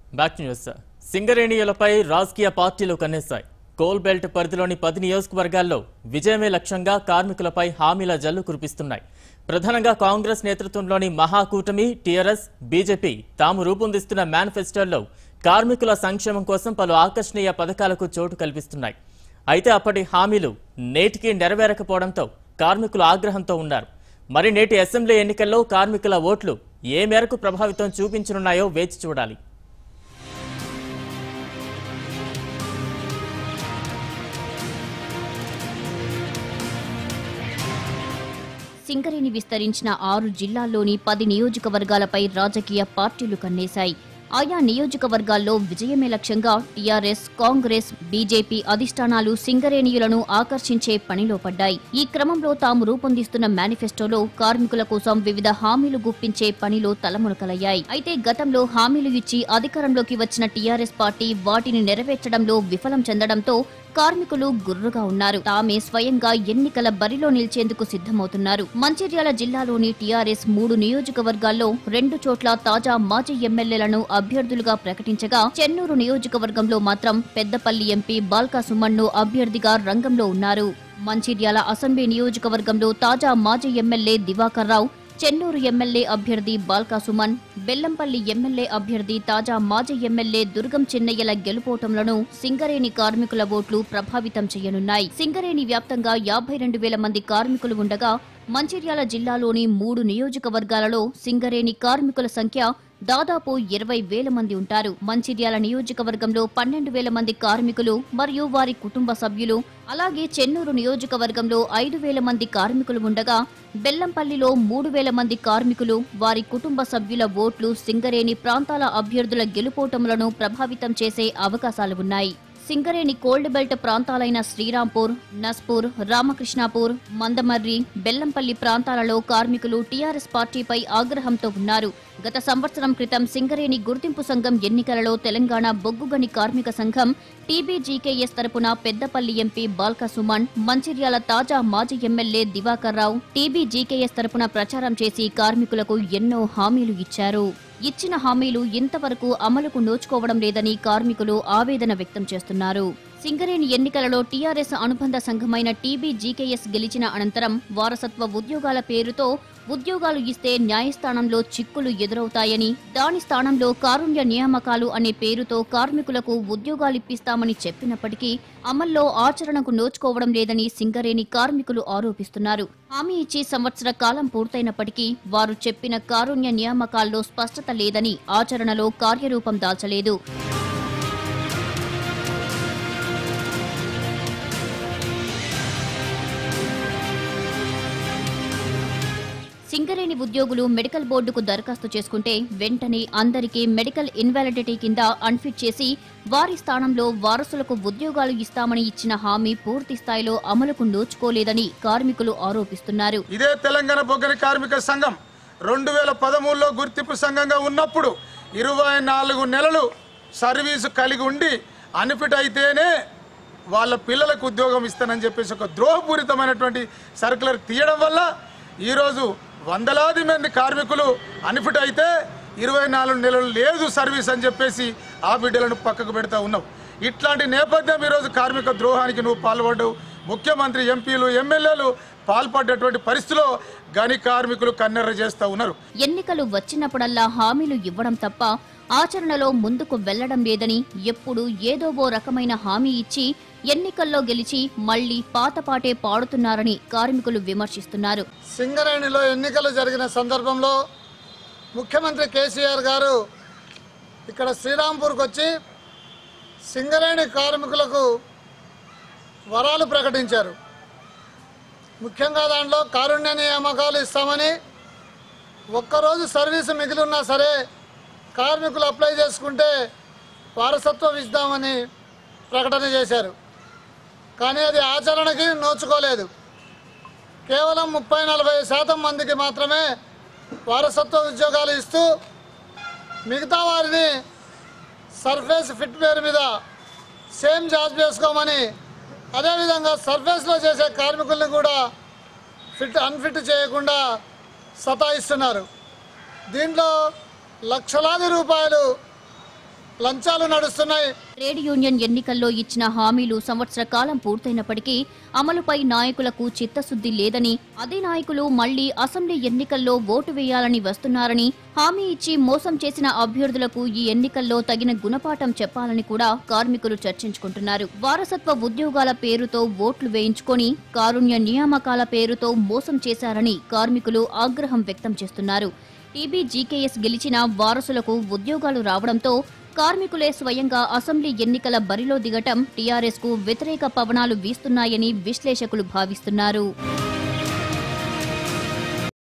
back news సింగరేణియులపై రాజకీయ పార్టీలు కన్నేశాయి coal belt పరిధిలోని పది నియోజకవర్గాల్లో విజయమే లక్ష్యంగా కార్మికులపై హామీల జల్లు కురిపిస్తున్నాయి ప్రధానంగా కాంగ్రెస్ నేతృత్వంలోని మహాకూటమి టీఆర్ఎస్ బీజేపీ తాము రూపొందిస్తున్న మేనిఫెస్టోల్లో కార్మికుల సంక్షేమం కోసం పలు ఆకర్షణీయ పథకాలకు చోటు కల్పిస్తున్నాయి అయితే అప్పటి హామీలు నేటికి నెరవేరకపోవడంతో కార్మికులు ఆగ్రహంతో ఉన్నారు మరి నేటి అసెంబ్లీ ఎన్నికల్లో కార్మికుల ఓట్లు ఏ మేరకు ప్రభావితం చూపించనున్నాయో వేచి చూడాలి సింగరేణి విస్తరించిన ఆరు జిల్లాల్లోని పది నియోజకవర్గాలపై రాజకీయ పార్టీలు కన్నేశాయి ఆయా నియోజకవర్గాల్లో విజయమే లక్ష్యంగా టీఆర్ఎస్ కాంగ్రెస్ బీజేపీ అధిష్టానాలు సింగరేణియులను ఆకర్షించే పనిలో పడ్డాయి ఈ క్రమంలో తాము రూపొందిస్తున్న మేనిఫెస్టోలో కార్మికుల కోసం వివిధ హామీలు గుప్పించే పనిలో తలమునకలయ్యాయి అయితే గతంలో హామీలు ఇచ్చి అధికారంలోకి వచ్చిన టీఆర్ఎస్ పార్టీ వాటిని నెరవేర్చడంలో విఫలం చెందడంతో కార్మికులు గుర్రుగా ఉన్నారు తామే స్వయంగా ఎన్నికల బరిలో నిలిచేందుకు సిద్ధమవుతున్నారు మంచిర్యాల జిల్లాలోని టీఆర్ఎస్ మూడు నియోజకవర్గాల్లో రెండు చోట్ల తాజా మాజీ ఎమ్మెల్యేలను అభ్యర్థులుగా ప్రకటించగా చెన్నూరు నియోజకవర్గంలో మాత్రం పెద్దపల్లి ఎంపీ బాల్కా సుమన్ను అభ్యర్థిగా రంగంలో ఉన్నారు మంచిర్యాల అసెంబ్లీ నియోజకవర్గంలో తాజా మాజీ ఎమ్మెల్యే దివాకర్ రావు చెన్నూరు ఎమ్మెల్యే అభ్యర్థి బాల్కా సుమన్ బెల్లంపల్లి ఎమ్మెల్యే అభ్యర్థి తాజా మాజీ ఎమ్మెల్యే దుర్గం చిన్నయ్యల గెలుపోటంలను సింగరేణి కార్మికుల ఓట్లు ప్రభావితం చేయనున్నాయి సింగరేణి వ్యాప్తంగా యాభై రెండు వేల మంది కార్మికులు ఉండగా మంచిర్యాల జిల్లాలోని మూడు నియోజకవర్గాలలో సింగరేణి కార్మికుల సంఖ్య దాదాపు ఇరవై వేల మంది ఉంటారు మంచిర్యాల నియోజకవర్గంలో పన్నెండు వేల మంది కార్మికులు మరియు వారి కుటుంబ సభ్యులు అలాగే చెన్నూరు నియోజకవర్గంలో ఐదు వేల మంది కార్మికులు ఉండగా బెల్లంపల్లిలో మూడు వేల మంది కార్మికులు వారి కుటుంబ సభ్యుల ఓట్లు సింగరేణి ప్రాంతాల అభ్యర్థుల గెలుపోటములను ప్రభావితం చేసే అవకాశాలు ఉన్నాయి సింగరేణి కోల్డ్ బెల్ట్ ప్రాంతాలైన శ్రీరాంపూర్ నస్పూర్ రామకృష్ణాపూర్ మందమర్రి బెల్లంపల్లి ప్రాంతాలలో కార్మికులు టీఆర్ఎస్ పార్టీపై ఆగ్రహంతో ఉన్నారు గత సంవత్సరం క్రితం సింగరేణి గుర్తింపు సంఘం ఎన్నికలలో తెలంగాణ బొగ్గుగని కార్మిక సంఘం టీబీజీకేఎస్ తరపున పెద్దపల్లి ఎంపీ బాల్క సుమన్ మంచిర్యాల తాజా మాజీ ఎమ్మెల్యే దివాకర్ రావు టీబీజీకేఎస్ తరపున ప్రచారం చేసి కార్మికులకు ఎన్నో హామీలు ఇచ్చారు ఇచ్చిన హామీలు ఇంతవరకు అమలుకు నోచుకోవడం లేదని కార్మికులు ఆవేదన వ్యక్తం చేస్తున్నారు సింగరేణి ఎన్నికలలో టీఆర్ఎస్ అనుబంధ సంఘమైన టీబీజీకేఎస్ గెలిచిన అనంతరం వారసత్వ ఉద్యోగాల పేరుతో ఉద్యోగాలు ఇస్తే న్యాయస్థానంలో చిక్కులు ఎదురవుతాయని దాని స్థానంలో కారుణ్య నియామకాలు అనే పేరుతో కార్మికులకు ఉద్యోగాలిప్పిస్తామని చెప్పినప్పటికీ అమల్లో ఆచరణకు నోచుకోవడం లేదని సింగరేణి కార్మికులు ఆరోపిస్తున్నారు హామీ ఇచ్చి సంవత్సర కాలం పూర్తయినప్పటికీ వారు చెప్పిన కారుణ్య నియామకాల్లో స్పష్టత లేదని ఆచరణలో కార్యరూపం దాల్చలేదు సింగరేణి ఉద్యోగులు మెడికల్ బోర్డుకు దరఖాస్తు చేసుకుంటే వెంటనే అందరికీ మెడికల్ ఇన్వాలిడిటీ కింద అన్ఫిట్ చేసి వారి స్థానంలో వారసులకు ఉద్యోగాలు ఇస్తామని ఇచ్చిన హామీ పూర్తి స్థాయిలో అమలుకు నోచుకోలేదని కార్మికులు ఆరోపిస్తున్నారు ఇదే తెలంగాణ బొగ్గని కార్మిక సంఘం రెండు వేల పదమూడులో గుర్తింపు సంఘంగా ఉన్నప్పుడు ఇరవై నాలుగు నెలలు సర్వీసు కలిగి ఉండి అన్ఫిట్ అయితేనే వాళ్ళ పిల్లలకు ఉద్యోగం ఇస్తానని చెప్పేసి ఒక ద్రోహపూరితమైనటువంటి సర్కులర్ తీయడం వల్ల ఈరోజు వందలాది మంది కార్మికులు అన్ఫిట్ అయితే ఇరవై నాలుగు నెలలు లేదు సర్వీస్ అని చెప్పేసి ఆ బిడ్డలను పక్కకు పెడతా ఉన్నావు ఇట్లాంటి నేపథ్యం ఈరోజు కార్మిక ద్రోహానికి నువ్వు పాల్పడ్డావు ముఖ్యమంత్రి ఎంపీలు ఎమ్మెల్యేలు పాల్పడ్డటువంటి పరిస్థితిలో గని కార్మికులు కన్నెర్ర చేస్తూ ఉన్నారు ఎన్నికలు వచ్చినప్పుడల్లా హామీలు ఇవ్వడం తప్ప ఆచరణలో ముందుకు వెళ్లడం లేదని ఎప్పుడు ఏదో ఓ రకమైన హామీ ఇచ్చి ఎన్నికల్లో గెలిచి మళ్లీ పాతపాటే పాడుతున్నారని కార్మికులు విమర్శిస్తున్నారు సింగరేణిలో ఎన్నికలు జరిగిన సందర్భంలో ముఖ్యమంత్రి కేసీఆర్ గారు ఇక్కడ శ్రీరాంపూర్కి వచ్చి సింగరేణి కార్మికులకు వరాలు ప్రకటించారు ముఖ్యంగా దాంట్లో కారుణ్య నియామకాలు ఇస్తామని ఒక్కరోజు సర్వీసు మిగిలి ఉన్నా సరే కార్మికులు అప్లై చేసుకుంటే వారసత్వం ఇస్తామని ప్రకటన చేశారు కానీ అది ఆచరణకి నోచుకోలేదు కేవలం ముప్పై నలభై శాతం మందికి మాత్రమే వారసత్వ ఉద్యోగాలు ఇస్తూ మిగతా వారిని సర్ఫేస్ ఫిట్ పేరు మీద సేమ్ జాబ్ చేసుకోమని అదేవిధంగా సర్ఫేస్లో చేసే కార్మికుల్ని కూడా ఫిట్ అన్ఫిట్ చేయకుండా సతాయిస్తున్నారు దీంట్లో లక్షలాది రూపాయలు లంచాలు నడుస్తున్నాయి ట్రేడ్ యూనియన్ ఎన్నికల్లో ఇచ్చిన హామీలు సంవత్సర కాలం పూర్తయినప్పటికీ అమలుపై నాయకులకు చిత్తశుద్ధి లేదని అదే నాయకులు మళ్లీ అసెంబ్లీ ఎన్నికల్లో ఓటు వేయాలని వస్తున్నారని హామీ ఇచ్చి మోసం చేసిన అభ్యర్థులకు ఈ ఎన్నికల్లో తగిన గుణపాఠం చెప్పాలని కూడా కార్మికులు చర్చించుకుంటున్నారు వారసత్వ ఉద్యోగాల పేరుతో ఓట్లు వేయించుకొని కారుణ్య నియామకాల పేరుతో మోసం చేశారని కార్మికులు ఆగ్రహం వ్యక్తం చేస్తున్నారు టీబీ జీకేఎస్ గెలిచిన వారసులకు ఉద్యోగాలు రావడంతో కార్మికులే స్వయంగా అసెంబ్లీ ఎన్నికల బరిలో దిగటం టీఆర్ఎస్ కు వ్యతిరేక పవనాలు వీస్తున్నాయని విశ్లేషకులు భావిస్తున్నారు